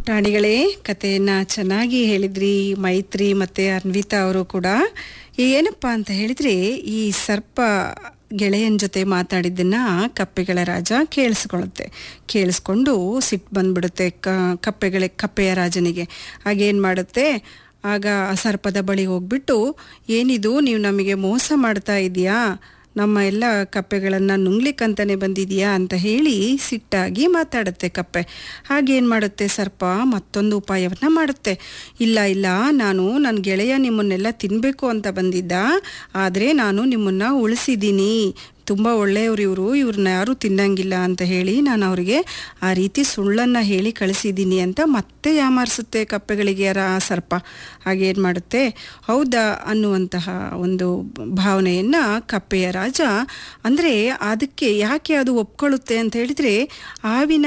ಪುಟಾಣಿಗಳೇ ಕಥೆಯನ್ನ ಚೆನ್ನಾಗಿ ಹೇಳಿದ್ರಿ ಮೈತ್ರಿ ಮತ್ತೆ ಅನ್ವಿತಾ ಅವರು ಕೂಡ ಏನಪ್ಪಾ ಅಂತ ಹೇಳಿದ್ರೆ ಈ ಸರ್ಪ ಗೆಳೆಯನ ಜೊತೆ ಮಾತಾಡಿದ್ದನ್ನ ಕಪ್ಪೆಗಳ ರಾಜ ಕೇಳಿಸ್ಕೊಳ್ಳುತ್ತೆ ಕೇಳಿಸ್ಕೊಂಡು ಸಿಟ್ಟು ಬಂದ್ಬಿಡುತ್ತೆ ಕ ಕಪ್ಪೆಗಳ ಕಪ್ಪೆಯ ರಾಜನಿಗೆ ಆಗೇನು ಮಾಡುತ್ತೆ ಆಗ ಆ ಸರ್ಪದ ಬಳಿ ಹೋಗ್ಬಿಟ್ಟು ಏನಿದು ನೀವು ನಮಗೆ ಮೋಸ ಮಾಡ್ತಾ ಇದೆಯಾ ನಮ್ಮ ಎಲ್ಲ ಕಪ್ಪೆಗಳನ್ನು ನುಂಗ್ಲಿಕ್ಕಂತಾನೆ ಬಂದಿದೆಯಾ ಅಂತ ಹೇಳಿ ಸಿಟ್ಟಾಗಿ ಮಾತಾಡುತ್ತೆ ಕಪ್ಪೆ ಹಾಗೇನು ಮಾಡುತ್ತೆ ಸರ್ಪ ಮತ್ತೊಂದು ಉಪಾಯವನ್ನು ಮಾಡುತ್ತೆ ಇಲ್ಲ ಇಲ್ಲ ನಾನು ನನ್ನ ಗೆಳೆಯ ನಿಮ್ಮನ್ನೆಲ್ಲ ತಿನ್ನಬೇಕು ಅಂತ ಬಂದಿದ್ದ ಆದರೆ ನಾನು ನಿಮ್ಮನ್ನು ಉಳಿಸಿದ್ದೀನಿ ತುಂಬ ಒಳ್ಳೆಯವರು ಇವರು ಇವ್ರನ್ನ ಯಾರೂ ತಿನ್ನಂಗಿಲ್ಲ ಅಂತ ಹೇಳಿ ನಾನು ಅವರಿಗೆ ಆ ರೀತಿ ಸುಳ್ಳನ್ನು ಹೇಳಿ ಕಳಿಸಿದ್ದೀನಿ ಅಂತ ಮತ್ತೆ ಯಾಮಾರಿಸುತ್ತೆ ಕಪ್ಪೆಗಳಿಗೆ ರ ಆ ಸರ್ಪ ಹಾಗೇನು ಮಾಡುತ್ತೆ ಹೌದಾ ಅನ್ನುವಂತಹ ಒಂದು ಭಾವನೆಯನ್ನು ಕಪ್ಪೆಯ ರಾಜ ಅಂದರೆ ಅದಕ್ಕೆ ಯಾಕೆ ಅದು ಒಪ್ಕೊಳ್ಳುತ್ತೆ ಅಂತ ಹೇಳಿದರೆ ಆವಿನ